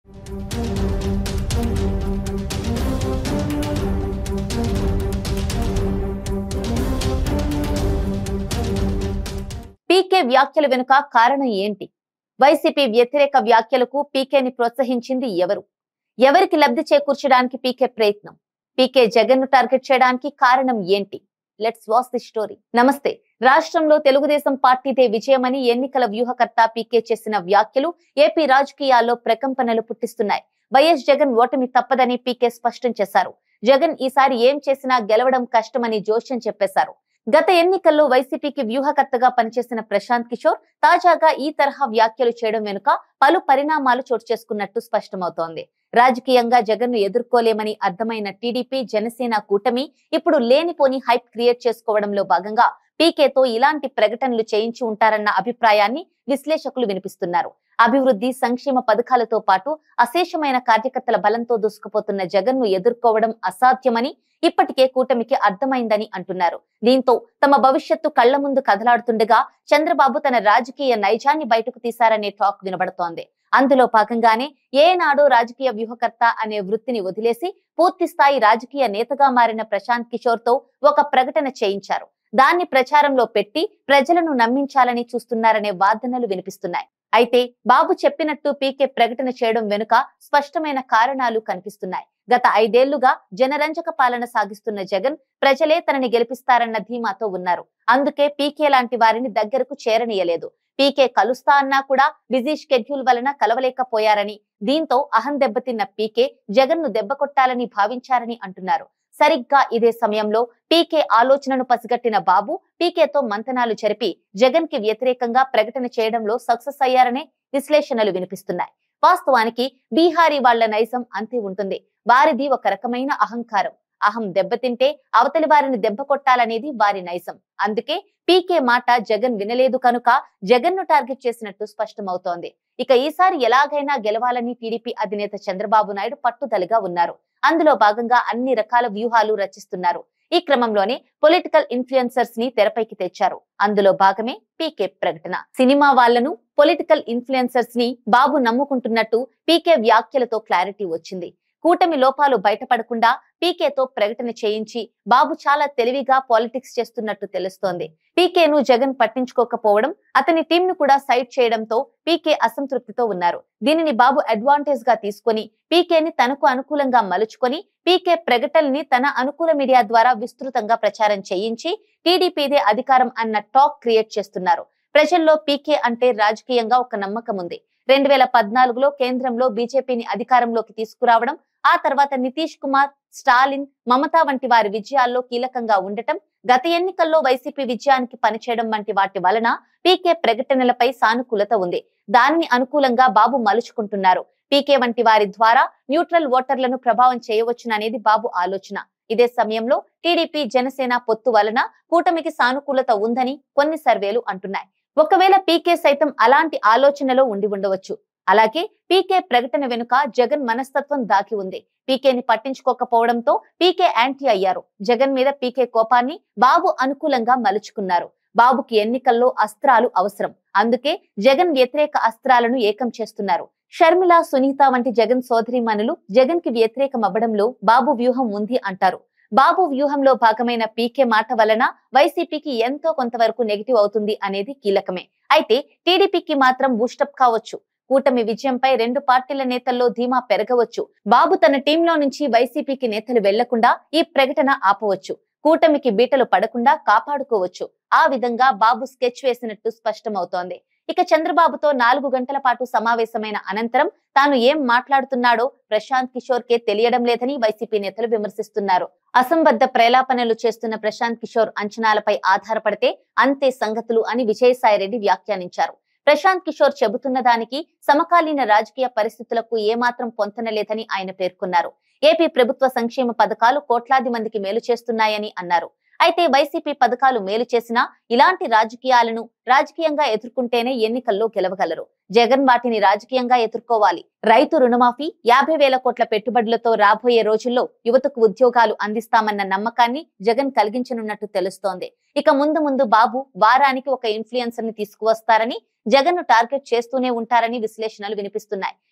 పీకే వ్యాఖ్యల వెనుక కారణం ఏంటి వైసీపీ వ్యతిరేక వ్యాఖ్యలకు పీకేని ప్రోత్సహించింది ఎవరు ఎవరికి లబ్ధి చేకూర్చడానికి పీకే ప్రయత్నం పీకే జగన్ ను టార్గెట్ చేయడానికి కారణం ఏంటి లెట్స్ వాచ్ ది స్టోరీ నమస్తే రాష్ట్రంలో తెలుగుదేశం పార్టీదే విజయమని ఎన్నికల వ్యూహకర్త పీకే చేసిన వ్యాఖ్యలు ఏపీ రాజకీయాల్లో ప్రకంపనలు పుట్టిస్తున్నాయి వైఎస్ జగన్ ఓటమి తప్పదని పీకే స్పష్టం చేశారు జగన్ ఈసారి ఏం చేసినా గెలవడం కష్టమని జోష్యం చెప్పేశారు గత ఎన్నికల్లో వైసీపీకి వ్యూహకర్తగా పనిచేసిన ప్రశాంత్ కిషోర్ తాజాగా ఈ తరహా వ్యాఖ్యలు చేయడం వెనుక పలు పరిణామాలు చోటు చేసుకున్నట్టు స్పష్టమవుతోంది రాజకీయంగా జగన్ ను ఎదుర్కోలేమని అర్థమైన టీడీపీ జనసేన కూటమి ఇప్పుడు లేనిపోని హైప్ క్రియేట్ చేసుకోవడంలో భాగంగా పీకేతో ఇలాంటి ప్రకటనలు చేయించి ఉంటారన్న అభిప్రాయాన్ని విశ్లేషకులు వినిపిస్తున్నారు అభివృద్ధి సంక్షేమ పథకాలతో పాటు అశేషమైన కార్యకర్తల బలంతో దూసుకుపోతున్న జగన్ ను ఎదుర్కోవడం అసాధ్యమని ఇప్పటికే కూటమికి అర్థమైందని అంటున్నారు దీంతో తమ భవిష్యత్తు కళ్ల ముందు కదలాడుతుండగా చంద్రబాబు తన రాజకీయ నైజాన్ని బయటకు తీశారనే టాక్ వినబడుతోంది అందులో భాగంగానే ఏనాడు రాజకీయ వ్యూహకర్త అనే వృత్తిని వదిలేసి పూర్తి స్థాయి రాజకీయ నేతగా మారిన ప్రశాంత్ కిషోర్ తో ఒక ప్రకటన చేయించారు దాన్ని ప్రచారంలో పెట్టి ప్రజలను నమ్మించాలని చూస్తున్నారనే వాదనలు వినిపిస్తున్నాయి అయితే బాబు చెప్పినట్టు పీకే ప్రకటన చేయడం వెనుక స్పష్టమైన కారణాలు కనిపిస్తున్నాయి గత ఐదేళ్లుగా జనరంజక పాలన సాగిస్తున్న జగన్ ప్రజలే తనని గెలిపిస్తారన్న ధీమాతో ఉన్నారు అందుకే పీకే లాంటి వారిని దగ్గరకు చేరనీయలేదు పీకే కలుస్తా అన్నా కూడా బిజీ షెడ్యూల్ వలన కలవలేకపోయారని దీంతో అహం దెబ్బతిన్న పీకే జగన్ ను దెబ్బ కొట్టాలని భావించారని అంటున్నారు సరిగ్గా ఇదే సమయంలో పీకే ఆలోచనను పసిగట్టిన బాబు పీకేతో మంతనాలు జరిపి జగన్ కి వ్యతిరేకంగా ప్రకటన చేయడంలో సక్సెస్ అయ్యారనే విశ్లేషణలు వినిపిస్తున్నాయి వాస్తవానికి బీహారీ వాళ్ల నైజం అంతే ఉంటుంది వారిది ఒక రకమైన అహంకారం అహం దెబ్బతింటే అవతలి వారిని దెబ్బ కొట్టాలనేది వారి నైజం అందుకే పీకే మాట జగన్ వినలేదు కనుక జగన్ ను టార్గెట్ చేసినట్టు స్పష్టమవుతోంది ఇక ఈసారి ఎలాగైనా గెలవాలని టీడీపీ అధినేత చంద్రబాబు నాయుడు పట్టుదలగా ఉన్నారు అందులో భాగంగా అన్ని రకాల వ్యూహాలు రచిస్తున్నారు ఈ క్రమంలోనే పొలిటికల్ ఇన్ఫ్లుయెన్సర్స్ ని తెరపైకి తెచ్చారు అందులో భాగమే పీకే ప్రకటన సినిమా వాళ్లను పొలిటికల్ ఇన్ఫ్లుయెన్సర్స్ ని బాబు నమ్ముకుంటున్నట్టు పీకే వ్యాఖ్యలతో క్లారిటీ వచ్చింది కూటమి లోపాలు బయటపడకుండా పీకేతో ప్రకటన చేయించి బాబు చాలా తెలివిగా పాలిటిక్స్ చేస్తున్నట్టు తెలుస్తోంది పీకేను జగన్ పట్టించుకోకపోవడం అతని టీం ను కూడా సైడ్ చేయడంతో పీకే అసంతృప్తితో ఉన్నారు దీనిని బాబు అడ్వాంటేజ్ గా తీసుకొని పీకేని తనకు అనుకూలంగా మలుచుకొని పీకే ప్రకటనని తన అనుకూల మీడియా ద్వారా విస్తృతంగా ప్రచారం చేయించి టీడీపీదే అధికారం అన్న టాక్ క్రియేట్ చేస్తున్నారు ప్రజల్లో పీకే అంటే రాజకీయంగా ఒక నమ్మకం ఉంది రెండు వేల పద్నాలుగులో కేంద్రంలో బీజేపీని అధికారంలోకి తీసుకురావడం ఆ తర్వాత నితీష్ కుమార్ స్టాలిన్ మమతా వంటి వారి విజయాల్లో కీలకంగా ఉండటం గత ఎన్నికల్లో వైసీపీ విజయానికి పనిచేయడం వంటి వాటి వలన పీకే ప్రకటనలపై సానుకూలత ఉంది దానిని అనుకూలంగా బాబు మలుచుకుంటున్నారు పీకే వంటి వారి ద్వారా న్యూట్రల్ ఓటర్లను ప్రభావం చేయవచ్చుననేది బాబు ఆలోచన ఇదే సమయంలో టీడీపీ జనసేన పొత్తు వలన కూటమికి సానుకూలత ఉందని కొన్ని సర్వేలు అంటున్నాయి ఒకవేళ పీకే సైతం అలాంటి ఆలోచనలో ఉండి ఉండవచ్చు అలాగే పీకే ప్రకటన వెనుక జగన్ మనస్తత్వం దాగి ఉంది పీకేని పట్టించుకోకపోవడంతో పీకే యాంటీ అయ్యారు జగన్ మీద పీకే కోపాన్ని బాబు అనుకూలంగా మలుచుకున్నారు బాబుకి ఎన్నికల్లో అస్త్రాలు అవసరం అందుకే జగన్ వ్యతిరేక అస్త్రాలను ఏకం చేస్తున్నారు షర్మిల సునీత వంటి జగన్ సోదరిమణులు జగన్ కి వ్యతిరేకం అవ్వడంలో బాబు వ్యూహం ఉంది అంటారు బాబు వ్యూహంలో భాగమైన పీకే మాట వలన వైసీపీకి ఎంతో కొంతవరకు నెగిటివ్ అవుతుంది అనేది కీలకమే అయితే టీడీపీకి మాత్రం బూస్టప్ కావచ్చు కూటమి విజయంపై రెండు పార్టీల నేతల్లో ధీమా పెరగవచ్చు బాబు తన టీంలో నుంచి వైసీపీకి నేతలు వెళ్లకుండా ఈ ప్రకటన ఆపవచ్చు కూటమికి బీటలు పడకుండా కాపాడుకోవచ్చు ఆ విధంగా బాబు స్కెచ్ వేసినట్టు స్పష్టమవుతోంది ఇక చంద్రబాబుతో నాలుగు గంటల పాటు సమావేశమైన అనంతరం తాను ఏం మాట్లాడుతున్నాడో ప్రశాంత్ కిషోర్ కే తెలియడం లేదని వైసీపీ నేతలు విమర్శిస్తున్నారు అసంబద్ధ ప్రేలాపనలు చేస్తున్న ప్రశాంత్ కిషోర్ అంచనాలపై ఆధారపడితే అంతే సంగతులు అని విజయసాయిరెడ్డి వ్యాఖ్యానించారు ప్రశాంత్ కిషోర్ చెబుతున్న దానికి సమకాలీన రాజకీయ పరిస్థితులకు ఏమాత్రం పొంతనలేదని ఆయన పేర్కొన్నారు ఏపీ ప్రభుత్వ సంక్షేమ పథకాలు కోట్లాది మందికి మేలు చేస్తున్నాయని అన్నారు అయితే వైసీపీ పథకాలు మేలు చేసినా ఇలాంటి రాజకీయాలను రాజకీయంగా ఎదుర్కొంటేనే ఎన్నికల్లో గెలవగలరు జగన్ వాటిని రాజకీయంగా ఎదుర్కోవాలి రైతు రుణమాఫీ యాభై వేల కోట్ల పెట్టుబడులతో రాబోయే రోజుల్లో యువతకు ఉద్యోగాలు అందిస్తామన్న నమ్మకాన్ని జగన్ కలిగించనున్నట్టు తెలుస్తోంది ఇక ముందు ముందు బాబు వారానికి ఒక ఇన్ఫ్లుయెన్సర్ ని తీసుకువస్తారని జగన్ ను టార్గెట్ చేస్తూనే ఉంటారని విశ్లేషణలు వినిపిస్తున్నాయి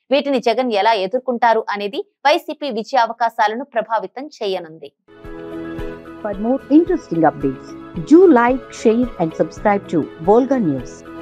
వీటిని జగన్ ఎలా ఎదుర్కొంటారు అనేది వైసీపీ విజయ అవకాశాలను ప్రభావితం చేయనుంది For more interesting updates, do like, share, and subscribe to Volga News.